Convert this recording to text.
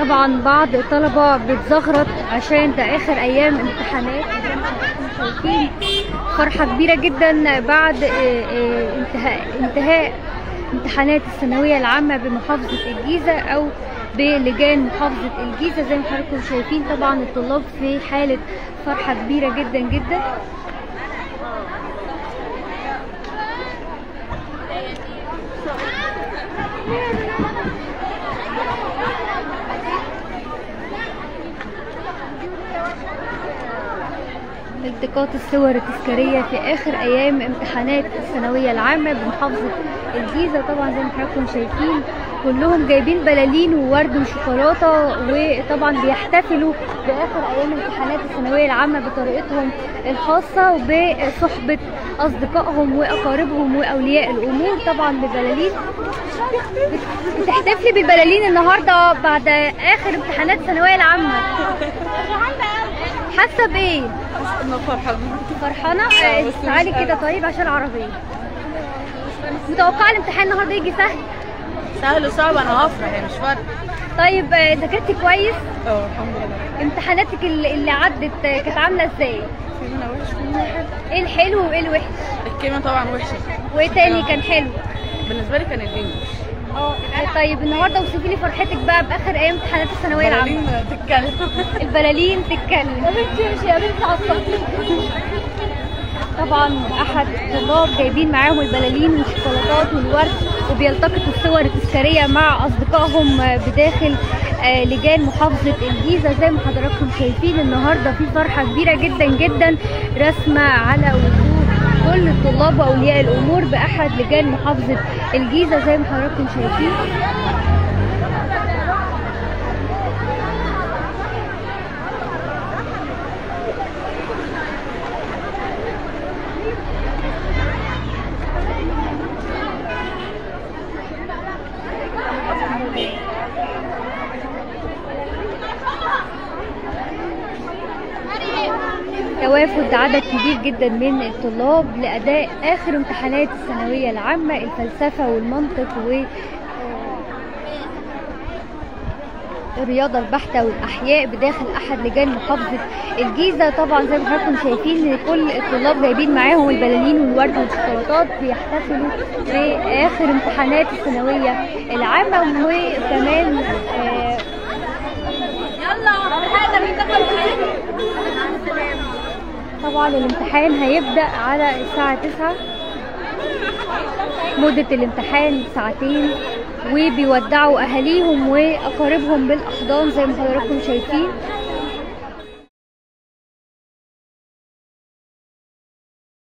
طبعا بعض الطلبة بتزغرط عشان ده آخر أيام امتحانات زي ما حضراتكم شايفين فرحة كبيرة جدا بعد آه، آه، انتهاء انتهاء امتحانات الثانوية العامة بمحافظة الجيزة أو بلجان محافظة الجيزة زي ما حضراتكم شايفين طبعا الطلاب في حالة فرحة كبيرة جدا جدا التقاط الصور التذكارية في آخر أيام امتحانات الثانوية العامة بمحافظة الجيزة طبعا زي ما حضراتكم شايفين كلهم جايبين بلالين وورد وشوكولاتة وطبعا بيحتفلوا بآخر أيام امتحانات الثانوية العامة بطريقتهم الخاصة وبصحبة أصدقائهم وأقاربهم وأولياء الأمور طبعا ببلالين بتحتفلي بالبلالين النهاردة بعد آخر امتحانات الثانوية العامة حاسة بإيه؟ انا فرحانه فرحانة؟ آه، آه، بس مش تعالي كده قادرة. طيب عشان العربية متوقعة الامتحان النهاردة يجي سهل؟ سهل وصعب انا هفرح يعني مش فارقه طيب آه، ذاكرتي كويس؟ اه الحمد لله امتحاناتك اللي اللي عدت آه، كانت عاملة ازاي؟ في منها وحش في منها حلو ايه الحلو وايه الوحش؟ الكلمه طبعا وحشه وايه تاني كان حلو؟ بالنسبه لي كان الانجلش اه طيب النهارده اوصفي لي فرحتك بقى باخر ايام امتحانات الثانويه العامه بلالين تتكلم البلالين تتكلم امشي يا بنت عصبتي طبعا احد الطلاب جايبين معاهم البلالين والشوكولاتات والورد وبيلتقطوا الصور التذكاريه مع اصدقائهم بداخل آه، لجان محافظه الجيزه زي ما حضراتكم شايفين النهارده في فرحه كبيره جدا جدا رسمه على وجوه كل الطلاب واولياء الامور باحد لجان محافظه الجيزه زي ما حضراتكم شايفين توافد عدد كبير جدا من الطلاب لأداء آخر امتحانات الثانوية العامة الفلسفة والمنطق و الرياضة البحتة والأحياء بداخل أحد لجان محافظة الجيزة طبعا زي ما حضراتكم شايفين إن كل الطلاب جايبين معاهم البلالين والورد والشوكولاتات بيحتفلوا بآخر امتحانات الثانوية العامة وكمان آه طبعا الامتحان هيبدأ على الساعة 9 مدة الامتحان ساعتين وبيودعوا أهاليهم وأقاربهم بالأحضان زي ما حضراتكم شايفين